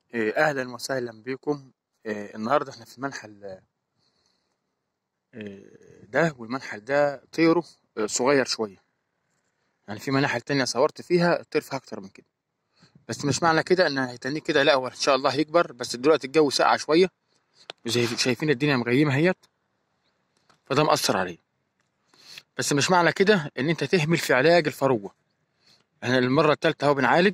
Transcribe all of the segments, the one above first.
إيه، اهلا وسهلا بكم إيه، النهارده احنا في منحل إيه، ده والمنحل ده طيره إيه، صغير شويه يعني في مناحل تانية صورت فيها الطير فيها اكتر من كده بس مش معنى كده ان هيتنيه كده لا هو ان شاء الله هيكبر بس دلوقتي الجو ساقع شويه وزي شايفين الدنيا مغيمه اهيت فده مأثر عليه بس مش معنى كده ان انت تهمل في علاج الفروه احنا المره الثالثه اهو بنعالج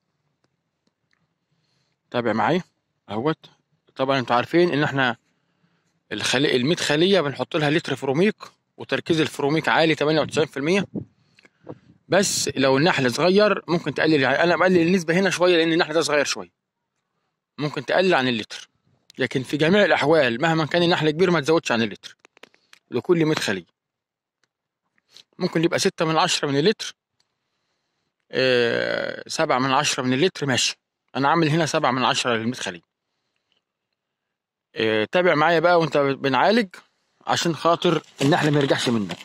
تابع معايا اهوت طبعا انتوا عارفين ان احنا الخلي ال 100 خليه بنحط لها لتر فروميك وتركيز الفروميك عالي 98% بس لو النحل صغير ممكن تقلل يعني انا بقلل النسبه هنا شويه لان النحل ده صغير شويه ممكن تقلل عن اللتر لكن في جميع الاحوال مهما كان النحل كبير ما تزودش عن اللتر لكل 100 خليه ممكن يبقى 6 من 10 من اللتر آه، 7 من 10 من اللتر ماشي انا عامل هنا 7 من 10 لل 100 خليه آه، تابع معايا بقى وانت بنعالج عشان خاطر النحل ما يرجعش منك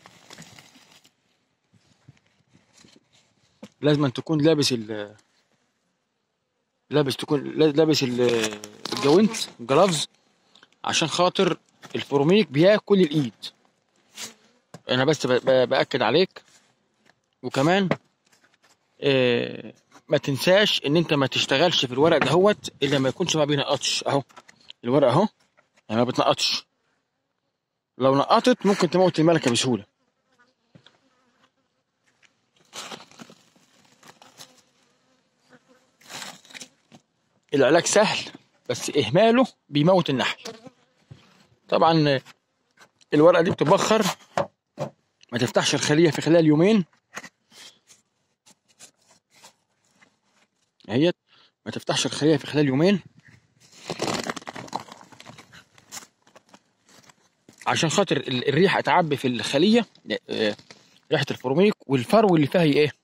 لازم أن تكون لابس ال لابس تكون لابس ال- الجوانت جلافز عشان خاطر الفروميك بياكل الايد انا بس ب- ب- باكد عليك وكمان آه، ما تنساش ان انت ما تشتغلش في الورق دهوت الا ما يكونش ما بينقطش اهو الورق اهو يعني ما بتنقطش لو نقطت ممكن تموت الملكه بسهوله العلاج سهل بس اهماله بيموت النحل طبعا آه، الورقه دي بتبخر ما تفتحش الخليه في خلال يومين اهيت ما تفتحش الخليه في خلال يومين عشان خاطر ال- الريحه تعبي في الخليه آه، ريحه الفروميك والفرو اللي فيها ايه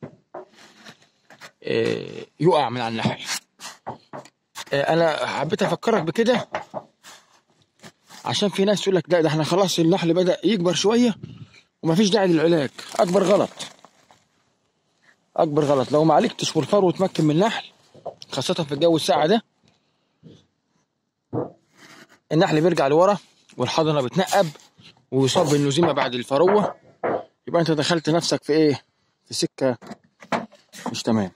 آه، يقع من على النحل آه، انا حبيت افكرك بكده عشان في ناس تقول لك لا ده احنا خلاص النحل بدا يكبر شويه ومفيش داعي للعلاج اكبر غلط اكبر غلط لو ما عالجتش والفرو اتمكن من النحل خاصه في الجو الساقع ده النحل بيرجع لورا والحضنه بتنقب ويصاب بالنزيمه بعد الفروه يبقى انت دخلت نفسك في ايه في سكه مش تمام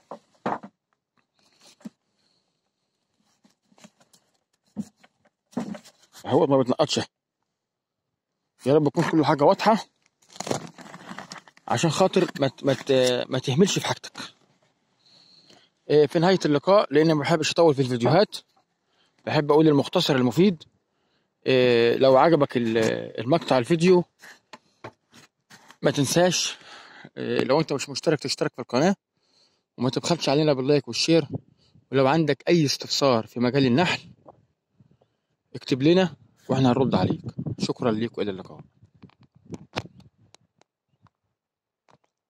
هو ما بتنقطش يا رب تكون كل حاجه واضحه عشان خاطر ما ت- ما ت- ما تهملش في حاجتك إيه، في نهايه اللقاء لان ما بحبش اطول في الفيديوهات بحب اقول المختصر المفيد إيه، لو عجبك ال- المقطع الفيديو ما تنساش إيه، لو انت مش مشترك تشترك في القناه وما تبخلش علينا باللايك والشير ولو عندك اي استفسار في مجال النحل اكتب لنا واحنا هنرد عليك شكرا ليك والى اللقاء